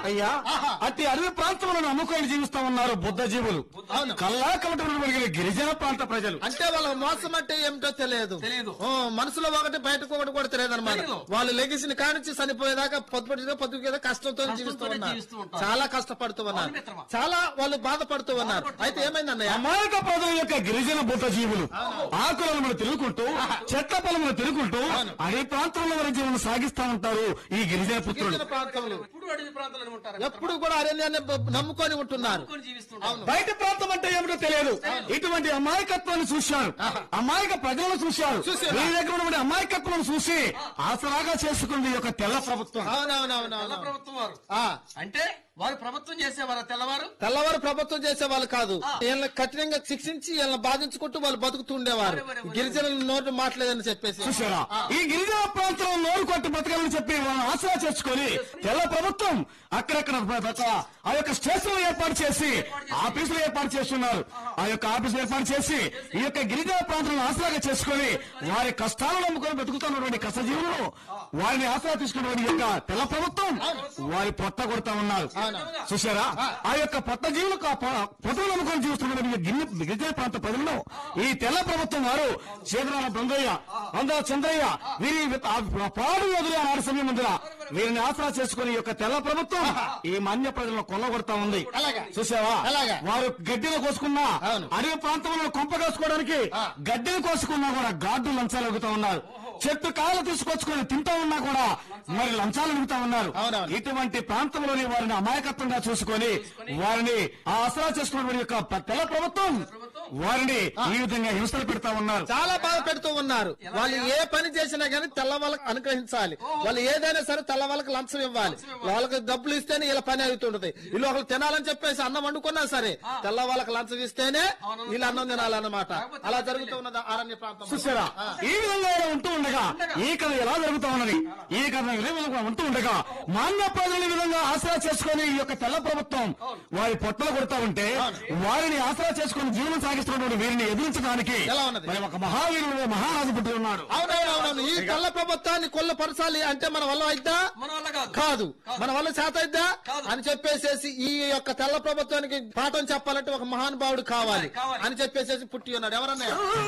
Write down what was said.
అయ్యా ఆహా. అట్టి అడవి ప్రాంతంలో నమ్ముకొని జీవిస్తా ఉన్నారు బుద్ధ జీవులు అవును. కల్లా కమటం కలిగిన గిరిజన ప్రాంత ప్రజలు అంటే వాళ్ళ మోసం అంటే ఏమిటో తెలియదు తెలియదు. ఓ, మనసులో ఒకటి బయటకు ఒకటి కూడా తెలియదు అనమాట తెలియదు. వాళ్ళు లెగిసిన కానించి చనిపోయేదాకా పొద్దుపడి పొద్దుకేదో కష్టంతో జీవిస్తూ కష్టంతోనే ఉన్నారు జీవిస్తూ ఉంటారు. చాలా కష్టపడుతూ ఉన్నారు అవును మిత్రమా. చాలా వాళ్ళు బాధపడుతూ ఉన్నారు అయితే ఏమైంది అన్నయ్య అమాయక ప్రజల యొక్క గిరిజన బుద్ధ జీవులు ఆకులను మీద తిరుగుకుంటూ చెట్ల పొలములు తిరుగుకుంటూ అడవి ప్రాంతంలో వారి జీవనం సాగిస్తా ఉంటారు ఈ గిరిజన పుత్రులు గిరిజన ప్రాంతంలో ఎప్పుడు అడవి ప్రాంతాలు ఉంటారు ఎప్పుడు కూడా అరణ్యాన్ని బ- నమ్ముకొని ఉంటున్నారు నమ్ముకొని జీవిస్తుంటారు బయట ప్రాంతం అంటే ఏమిటో తెలియదు ఇటువంటి అమాయకత్వాన్ని చూశారు అమాయక ప్రజలను చూశారు చూశారా? మీ దగ్గర ఉన్నటువంటి అమాయకత్వం చూసి ఆసరాగా చేసుకుంది ఈ యొక్క తెల్ల ప్రభుత్వం తెల్ల అవునవునవునవును ప్రభుత్వం వారు ఆ అంటే వారు ప్రభుత్వం చేసేవారా తెల్లవారు తెల్లవారు ప్రభుత్వం చేసే వాళ్ళు కాదు వీళ్ళని కఠినంగా శిక్షించి వీళ్ళని బాధించుకుంటూ వాళ్ళు బతుకుతుండేవారు మరి, మరి, మరి. గిరిజనుల నోటు మాట్లాడని చెప్పేసి చూసారా ఈ గిరిజన ప్రాంతంలో నోరు కొట్టి బతకాలని చెప్పి వాళ్ళని ఆసరా చేసుకొని తెల్ల ప్రభుత్వం అక్కడక్కడ ఒక ఆ యొక్క స్టేషన్ ఏర్పాటు చేసి ఆఫీసులు ఏర్పాటు చేస్తున్నారు ఆ యొక్క ఆఫీసులు ఏర్పాటు చేసి ఈ యొక్క గిరిజన ప్రాంతాలను ఆసరాగా చేసుకొని వారి కష్టాలను నమ్ముకొని బతుకుతున్నటువంటి కష్టజీవులు వారిని ఆసరా తీసుకున్నటువంటి యొక్క తెల్ల ప్రభుత్వం వారి పొట్ట కొడతా ఉన్నారు చూసారా ఆ యొక్క పొట్ట జీవులకు ఆ పొ- పొట్టను నమ్ముకొని జీవిస్తున్నటువంటి ఈ గిన్నె గిరిజన ప్రాంత ప్రజలను ఈ తెల్ల ప్రభుత్వం వారు చేదరాల బృందయ్య అందర చంద్రయ్య వీరి ఆ పాడు ఎదురు ఆనాడు సమయం ముందర వీరిని ఆసరా చేసుకుని ఈ యొక్క తెల్ల ప్రభుత్వం ఈ మాన్య ప్రజలను కొల్లగొడతా ఉంది అలాగా. చూసావా అలాగా. వారు గడ్డిని కోసుకున్నా అవును. అడవి ప్రాంతంలో కొంప కోసుకోవడానికి గడ్డిని కోసుకున్నా కూడా గాడ్డు లంచాలు అడుగుతా ఉన్నారు చెట్టు కాయలు తీసుకొచ్చుకొని తింటా ఉన్నా కూడా మరి లంచాలు అడుగుతా ఉన్నారు అవునవును. ఇటువంటి ప్రాంతంలోని వారిని అమాయకత్వంగా చూసుకొని వారిని ఆ ఆసరా చేసుకున్నటువంటి యొక్క ప- తెల్ల ప్రభుత్వం వారిని ఈ విధంగా హింసలు పెడతా ఉన్నారు చాలా బాధ పెడుతూ ఉన్నారు వాళ్ళు ఏ పని చేసినా గానీ తెల్ల వాళ్ళకి అనుగ్రహించాలి వాళ్ళు ఏదైనా సరే తెల్ల వాళ్ళకి లంచం ఇవ్వాలి వాళ్ళకి డబ్బులు ఇస్తేనే ఇలా పని అవుతుంటది వీళ్ళు ఒకరు తినాలని చెప్పేసి అన్నం వండుకున్నా సరే తెల్ల వాళ్ళకి లంచం ఇస్తేనే వీళ్ళు అన్నం తినాలన్నమాట అలా జరుగుతూ ఉన్నది అరణ్య ప్రాంతం చూసారా ఈ విధంగా ఇలా ఉంటూ ఉండగా ఈ కథ ఎలా జరుగుతా ఉన్నది ఈ కథ ఇదే విధంగా ఉంటూ ఉండగా మాన్య ప్రజలు ఈ విధంగా ఆసరా చేసుకొని ఈ యొక్క తెల్ల ప్రభుత్వం వారి పొట్టలు కొడతా ఉంటే వారిని ఆసరా చేసుకొని జీవనం సాగిస్తున్నటువంటి వీరిని ఎదిరించడానికి ఎలా ఉన్నది? మరి ఒక మహావీరుడు మహారాజు పుట్టి ఉన్నాడు అవునవునవును ఈ తెల్ల ప్రభుత్వాన్ని కొల్లపరచాలి అంటే మన వల్ల అయిద్దా మన వల్ల కాదు కాదు మన వల్ల చేత అయిద్దా కాదు. అని చెప్పేసేసి ఈ యొక్క తెల్ల ప్రభుత్వానికి పాఠం చెప్పాలంటే ఒక మహానుభావుడు కావాలి కావాలి. అని చెప్పేసేసి పుట్టి ఉన్నాడు ఎవరన్నా